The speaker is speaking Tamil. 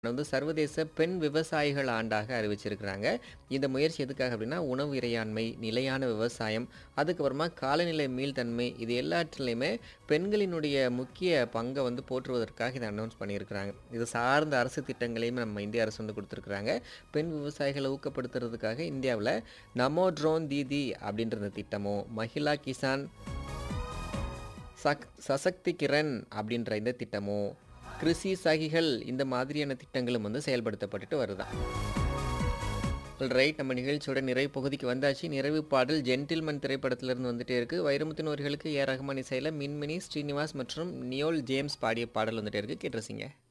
வந்து சர்வதேச பெண் விவசாயிகள் ஆண்டாக அறிவிச்சிருக்கிறாங்க. இந்த முயற்சி எதுக்காக அப்படின்னா, உணவு இறையாண்மை, நிலையான விவசாயம், அதுக்கப்புறமா காலநிலை மீள்தன்மை இது எல்லாற்றிலயுமே பெண்களினுடைய முக்கிய பங்க வந்து போற்றுவதற்காக இத அனௌன்ஸ் பண்ணியிருக்கிறாங்க. இது சார்ந்த அரசு திட்டங்களையும் நம்ம இந்திய அரசு வந்து குடுத்துருக்காங்க. பெண் விவசாயிகள ஊக்கப்படுத்துறதுக்காக இந்தியாவுல நமோ ட்ரோன் தீதி அப்படின்ற இந்த திட்டமும், மஹிளா கிசான் சக் சசக்தி கிரண் அப்படின்ற இந்த திட்டமும், கிருஷி சகிகள் இந்த மாதிரியான திட்டங்களும் வந்து செயல்படுத்தப்பட்டுட்டு வருதாம். ரைட் நம்ம நிகழ்ச்சியோட நிறைவு பகுதிக்கு வந்தாச்சு. நிறைவு பாடல் ஜென்டில்மன் திரைப்படத்திலிருந்து வந்துட்டே இருக்கு. வைரமுத்தின் வரிகளுக்கு ஏ. ரஹ்மான் இசையில மின்மினி, ஸ்ரீனிவாஸ் மற்றும் நியோல் ஜேம்ஸ் பாடிய பாடல் வந்துட்டே இருக்கு. கேட்டு ரசிங்க.